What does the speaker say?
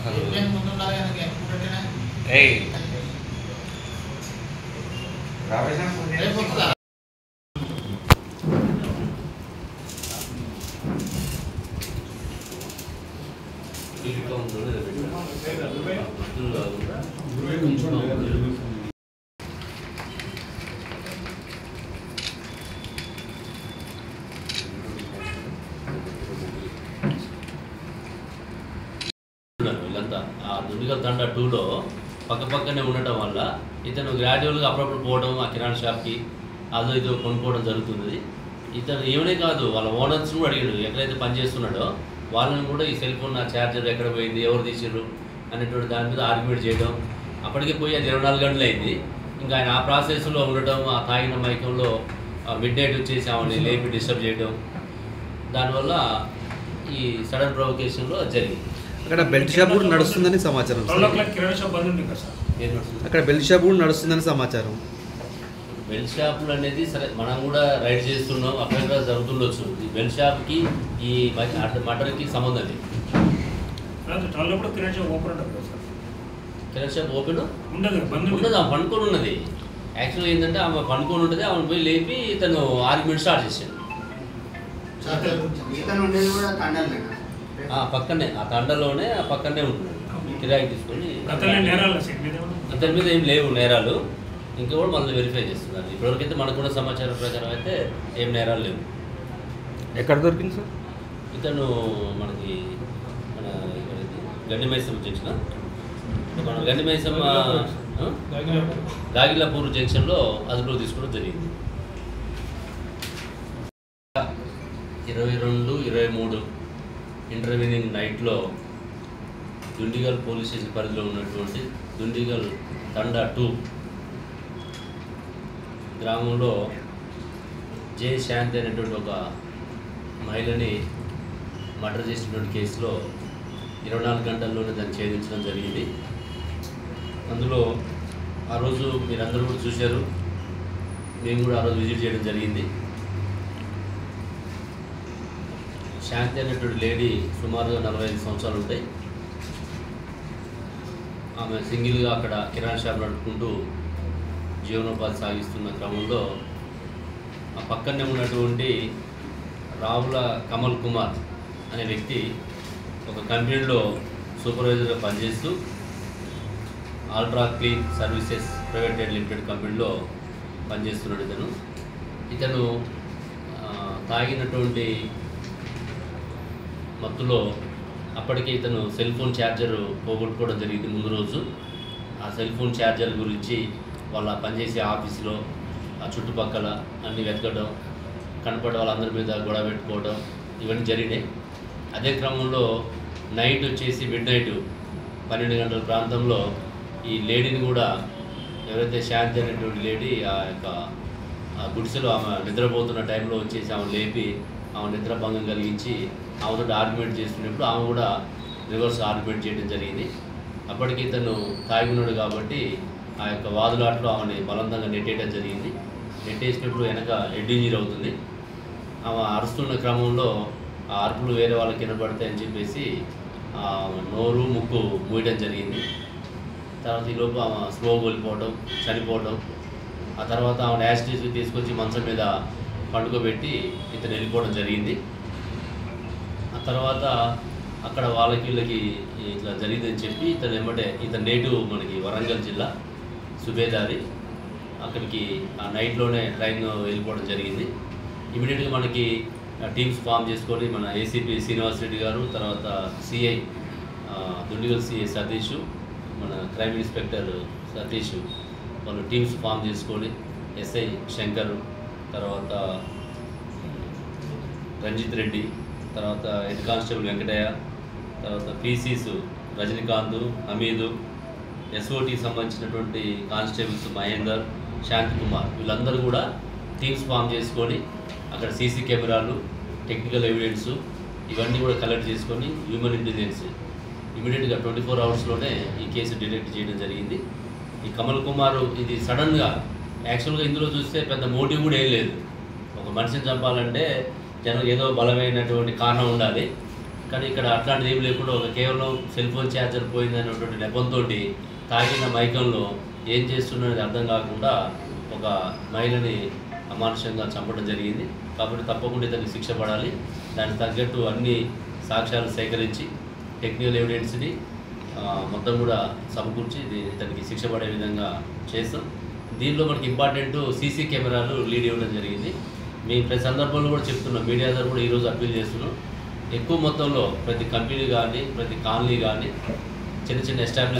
అసలు ఏం ముందుండాలి ఆయనకి అనుకుంటేనే ఏయ్ రేపు వస్తుందా? ఉన్నారు వీళ్ళంతా ఆ దుండిగల్ తండ టూలో పక్క పక్కనే ఉండటం వల్ల ఇతను గ్రాడ్యువల్గా అప్పుడప్పుడు పోవడం ఆ కిరాణా షాప్కి అదో ఇదో కొనుక్కోవడం జరుగుతుంది ఇతను ఏమనే కాదు వాళ్ళ ఓనర్స్ కూడా అడిగాడు ఎక్కడైతే పని చేస్తున్నాడో వాళ్ళని కూడా ఈ సెల్ ఫోన్ నా ఛార్జర్ ఎక్కడ పోయింది ఎవరు తీసిర్రు అనేటువంటి దాని మీద ఆర్గ్యుమెంట్ చేయడం అప్పటికే పోయి అది ఇరవై నాలుగు గంటలు అయింది ఇంకా ఆయన ఆ ప్రాసెస్లో ఉండటం ఆ తాగిన మైకంలో మిడ్ నైట్ వచ్చేసి ఆమెని లేపి డిస్టర్బ్ చేయడం దానివల్ల ఈ సడన్ ప్రొవకేషన్లో జరిగింది అక్కడ బెల్ట్ షాప్ కూడా నడుస్తుందని సమాచారం ట్వెల్వ్ ఓ సార్. క్లాక్ కిరాణా షాప్ బంద్ ఉంది కదా సార్ ఏం నడుస్తుంది? అక్కడ బెల్ట్ షాప్ కూడా నడుస్తుందని సమాచారం బెల్ షాపులు అనేది సరే మనం కూడా రైడ్ చేస్తున్నాం అక్కడ కూడా జరుగుతుండొచ్చు ఈ బెల్ షాప్కి ఈ మటన్కి సంబంధం లేదు రాత్రి ట్వెల్వ్ కూడా కిరాణా షాప్ ఓపెన్ ఉంటుంది కదా సార్ కిరాణా షాప్ ఓపెన్ ఉండదు బంద్ ఉంది ఉండదు ఆమె పండుకొని ఉన్నది యాక్చువల్గా ఏంటంటే ఆమె పండుకొని ఉంటుంది ఆమె పోయి లేపి ఇతను ఆర్గ్యుమెంట్ స్టార్ట్ చేశాడు ఇతను ఉండేది కూడా తండలే ఆ పక్కనే ఆ తండలోనే ఆ పక్కనే ఉంటుంది కిరాయి తీసుకొని గతంలో నేరాలు సార్ మీద ఏమన్నా? ఇతని మీద ఏం లేవు నేరాలు ఇంకా కూడా మళ్ళీ వెరిఫై చేస్తున్నారు ఇప్పటివరకైతే మనకు కూడా సమాచారం ప్రకారం అయితే ఏం నేరాలు లేవు ఎక్కడ దొరికింది సార్ ఇతను మనకి మన ఎవరిది? గండి మైసమ్మ జంక్షన్ మన గండి మైసమ్మ ఆ? గాగిలాపూర్ జంక్షన్లో అదుపులో తీసుకోవడం జరిగింది ఇరవై రెండు ఇరవై మూడు ఇంటర్వ్యూనింగ్ నైట్లో దుండిగల్ పోలీస్ స్టేషన్ పరిధిలో ఉన్నటువంటి దుండిగల్ తండా టూ గ్రామంలో జే శాంతి అనేటువంటి ఒక మహిళని మర్డర్ చేసినటువంటి కేసులో ఇరవై నాలుగు గంటల్లోనే దాన్ని ఛేదించడం జరిగింది అందులో ఆ రోజు మీరందరూ కూడా చూశారు మేము కూడా ఆ రోజు విజిట్ చేయడం జరిగింది శాంతి అనేటువంటి లేడీ సుమారుగా నలభై ఐదు సంవత్సరాలు ఉంటాయి ఆమె సింగిల్గా అక్కడ కిరాణా షాప్ నడుపుకుంటూ జీవనోపాధి సాగిస్తున్న క్రమంలో ఆ పక్కనే ఉన్నటువంటి రావుల కమల్ కుమార్ అనే వ్యక్తి ఒక కంపెనీలో సూపర్వైజర్గా పనిచేస్తూ ultra clean services private limited కంపెనీలో పనిచేస్తున్నాడు ఇతను ఇతను ఆ, తాగినటువంటి మత్తులో అప్పటికే ఇతను సెల్ ఫోన్ ఛార్జర్ పోగొట్టుకోవడం జరిగింది ముందు రోజు ఆ సెల్ ఫోన్ ఛార్జర్ గురించి వాళ్ళ పనిచేసే ఆఫీసులో ఆ చుట్టుపక్కల అన్ని వెతకడం కనపడే వాళ్ళందరి మీద గొడవ పెట్టుకోవడం ఇవన్నీ జరిగినాయి అదే క్రమంలో నైట్ వచ్చేసి మిడ్ నైట్ పన్నెండు గంటల ప్రాంతంలో ఈ లేడీని కూడా ఎవరైతే శాంతి అనేటువంటి లేడీ ఆ యొక్క ఆ గుడిసెలో ఆమె నిద్రపోతున్న టైంలో వచ్చేసి ఆమె లేపి ఆమె నిద్రభంగం కలిగించి ఆమెతో ఆర్గ్యుమెంట్ చేస్తున్నప్పుడు ఆమె కూడా రివర్స్ ఆర్గ్యుమెంట్ చేయడం జరిగింది అప్పటికి ఇతను తాగి ఉన్నాడు కాబట్టి ఆ యొక్క వాదులాట్లో ఆమెని బలవంతంగా నెట్టేయడం జరిగింది నెట్టేసినప్పుడు వెనక హెడ్ ఇంజరీ అవుతుంది ఆమె అరుస్తున్న క్రమంలో ఆ అరుపులు వేరే వాళ్ళకి వినపడతాయని చెప్పేసి ఆ నోరు ముక్కు మూయడం జరిగింది తర్వాత ఈ లోపు ఆమె స్లో వెళ్ళిపోవడం చనిపోవడం ఆ తర్వాత ఆమె యాసిటీస్ తీసుకొచ్చి మంచం మీద పండుకోబెట్టి ఇతను వెళ్ళిపోవడం జరిగింది ఆ తర్వాత అక్కడ వాళ్ళకి వీళ్ళకి ఇట్లా జరిగిందని చెప్పి ఇతను ఏమంటే ఇతను నేటివ్ మనకి వరంగల్ జిల్లా సుబేదారి అక్కడికి ఆ నైట్లోనే ట్రైన్ వెళ్ళిపోవడం జరిగింది ఇమీడియట్గా మనకి టీమ్స్ ఫామ్ చేసుకొని మన ఏసీపీ శ్రీనివాస్ రెడ్డి గారు తర్వాత సిఐ దుండిగల్ సిఐ సతీష్ మన క్రైమ్ ఇన్స్పెక్టర్ సతీష్ వాళ్ళు టీమ్స్ ఫామ్ చేసుకొని ఎస్ఐ శంకర్ తర్వాత రంజిత్ రెడ్డి తర్వాత హెడ్ కానిస్టేబుల్ వెంకటయ్య తర్వాత పీసీస్ రజనీకాంత్ హమీదు ఎస్ఓటికి సంబంధించినటువంటి కానిస్టేబుల్స్ మహేందర్ శాంతి కుమార్ వీళ్ళందరూ కూడా టీమ్స్ ఫామ్ చేసుకొని అక్కడ సీసీ కెమెరాలు టెక్నికల్ ఎవిడెన్స్ ఇవన్నీ కూడా కలెక్ట్ చేసుకొని హ్యూమన్ ఇంటెలిజెన్స్ ఇమీడియట్గా ట్వంటీ ఫోర్ అవర్స్లోనే ఈ కేసు డిటెక్ట్ చేయడం జరిగింది ఈ కమల్ కుమార్ ఇది సడన్గా యాక్చువల్గా ఇందులో చూస్తే పెద్ద మోటివ్ కూడా ఏం లేదు ఒక మనిషిని చంపాలంటే జనం ఏదో బలమైనటువంటి కారణం ఉండాలి కానీ ఇక్కడ అట్లాంటిది ఏం లేకుండా ఒక కేవలం సెల్ ఫోన్ ఛార్జర్ పోయిందనేటువంటి నెపంతో తాగిన మైకంలో ఏం చేస్తున్నది అర్థం కాకుండా ఒక మహిళని అమానుషంగా చంపడం జరిగింది కాబట్టి తప్పకుండా ఇతనికి శిక్ష పడాలి దానికి తగ్గట్టు అన్ని సాక్ష్యాలు సేకరించి టెక్నికల్ ఎవిడెన్స్ని ఆ, మొత్తం కూడా సమకూర్చి ఇది ఇతనికి శిక్ష పడే విధంగా చేస్తాం దీనిలో మనకి ఇంపార్టెంట్ సీసీ కెమెరాలు లీడ్ ఇవ్వడం జరిగింది మేము ప్రతి సందర్భంలో కూడా చెప్తున్నాం మీడియా ద్వారా కూడా ఈరోజు అప్పీల్ చేస్తున్నాం ఎక్కువ మొత్తంలో ప్రతి కంపెనీ కానీ ప్రతి కాలనీ కానీ చిన్న చిన్న ఎస్టాబ్లిష్